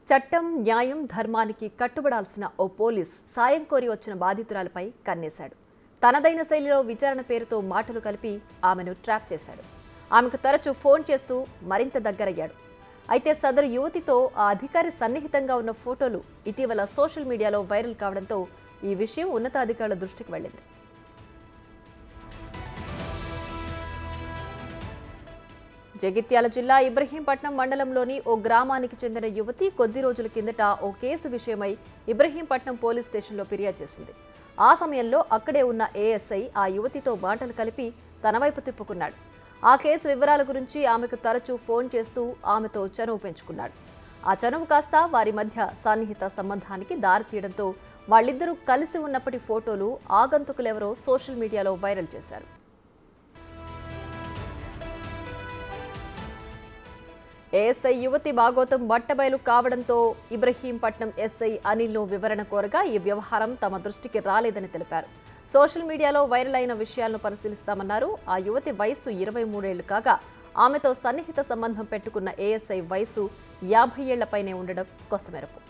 చట్టం న్యాయం ధర్మానికి కట్టుబడాల్సిన ఓ పోలీస్ సాయం కోరి వచ్చిన బాధితురాలపై కన్నేశాడు తనదైన శైలిలో విచారణ పేరుతో మాటలు కలిపి ఆమెను ట్రాప్ చేశాడు ఆమెకు తరచూ ఫోన్ చేస్తూ మరింత దగ్గరయ్యాడు అయితే సదరు యువతితో ఆ అధికారి సన్నిహితంగా ఉన్న ఫోటోలు ఇటీవల సోషల్ మీడియాలో వైరల్ కావడంతో ఈ విషయం ఉన్నతాధికారుల దృష్టికి వెళ్ళింది జగిత్యాల జిల్లా ఇబ్రహీంపట్నం మండలంలోని ఓ గ్రామానికి చెందిన యువతి కొద్ది రోజుల కిందట ఓ కేసు విషయమై ఇబ్రహీంపట్నం పోలీస్ స్టేషన్లో ఫిర్యాదు చేసింది ఆ సమయంలో అక్కడే ఉన్న ఏఎస్ఐ ఆ యువతితో మాటలు కలిపి తన వైపు తిప్పుకున్నాడు ఆ కేసు వివరాల గురించి ఆమెకు తరచూ ఫోన్ చేస్తూ ఆమెతో చనువు పెంచుకున్నాడు ఆ చనువు కాస్త వారి మధ్య సన్నిహిత సంబంధానికి దారితీయడంతో వాళ్ళిద్దరూ కలిసి ఉన్నప్పటి ఫోటోలు ఆగంతుకులెవరో సోషల్ మీడియాలో వైరల్ చేశారు ఏఎస్ఐ యువతి భాగోతం బట్టబయలు కావడంతో ఇబ్రహీంపట్నం ఎస్ఐ అనిల్ను వివరణ కోరగా ఈ వ్యవహారం తమ దృష్టికి రాలేదని తెలిపారు సోషల్ మీడియాలో వైరల్ అయిన విషయాలను పరిశీలిస్తామన్నారు ఆ యువతి వయసు ఇరవై మూడేళ్లు కాగా ఆమెతో సన్నిహిత సంబంధం పెట్టుకున్న ఏఎస్ఐ వయసు యాభై ఏళ్లపైనే ఉండడం కొసమెరుపు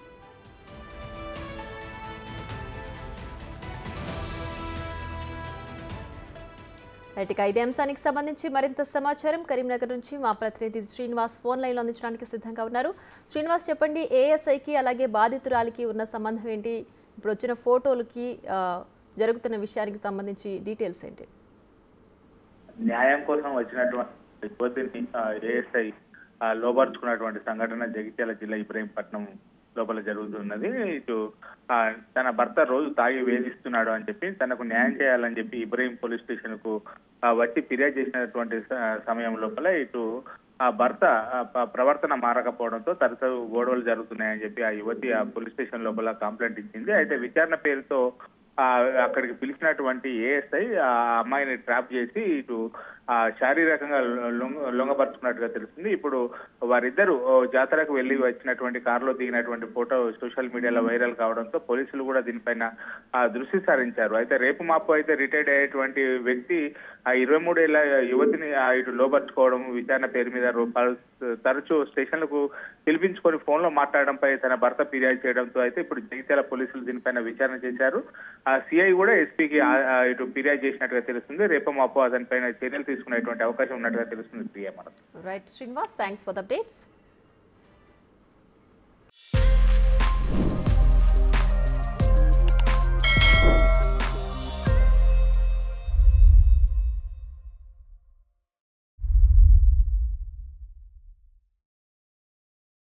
రైట్ ఇక ఇదే అంశానికి సంబంధించి మరింత సమాచారం కరీంనగర్ నుంచి మా ప్రతినిధి శ్రీనివాస్ ఫోన్ లైన్లో అందించడానికి సిద్ధంగా ఉన్నారు శ్రీనివాస్ చెప్పండి ఏఎస్ఐకి అలాగే బాధితురాలికి ఉన్న సంబంధం ఏంటి ఇప్పుడు వచ్చిన ఫోటోలకి ఆ, జరుగుతున్న విషయానికి సంబంధించి డీటెయిల్స్ ఏంటి న్యాయం కోసం వచ్చినటువంటి యువతిని ఏఎస్ఐ లోపరుచుకున్నటువంటి సంఘటన జగిత్యాల జిల్లా ఇబ్రహీంపట్నం లోపల జరుగుతున్నది ఇటు ఆ, తన భర్త రోజు తాగి వేధిస్తున్నాడు అని చెప్పి తనకు న్యాయం చేయాలని చెప్పి ఇబ్రహీం పోలీస్ స్టేషన్ కు ఆ, వచ్చి ఫిర్యాదు చేసినటువంటి స- సమయం లోపల ఇటు ఆ భర్త ఆ, ప- ప్రవర్తన మారకపోవడంతో తరచు గొడవలు జరుగుతున్నాయని చెప్పి ఆ యువతి ఆ పోలీస్ స్టేషన్ లోపల కంప్లైంట్ ఇచ్చింది అయితే విచారణ పేరుతో ఆ అక్కడికి పిలిచినటువంటి ఏఎస్ఐ ఆ అమ్మాయిని ట్రాప్ చేసి ఇటు ఆ శారీరకంగా లొంగ లొంగపరుచుకున్నట్టుగా తెలుస్తుంది ఇప్పుడు వారిద్దరూ ఓ జాతరకు వెళ్లి వచ్చినటువంటి కారులో దిగినటువంటి ఫోటో సోషల్ మీడియాలో వైరల్ కావడంతో పోలీసులు కూడా దీనిపైన ఆ దృష్టి సారించారు అయితే రేపు మాపు అయితే రిటైర్డ్ అయ్యేటువంటి వ్యక్తి ఆ ఇరవై మూడేళ్ల యువతిని ఆ ఇటు లోపరుచుకోవడం విచారణ పేరు మీద రూ- పలు- తరచూ స్టేషన్లకు పిలిపించుకొని ఫోన్ లో మాట్లాడడంపై తన భర్త ఫిర్యాదు చేయడంతో అయితే ఇప్పుడు జగిత్యాల పోలీసులు దీనిపైన విచారణ చేశారు ఆ సిఐ కూడా ఎస్పీకి ఇటు ఫిర్యాదు చేసినట్టుగా తెలుస్తుంది రేపు మాపు అతనిపైన చర్యలు తీసుకునేటువంటి అవకాశం ఉన్నట్టుగా తెలుస్తుంది ప్రియా మనకు right Srinivas thanks for the updates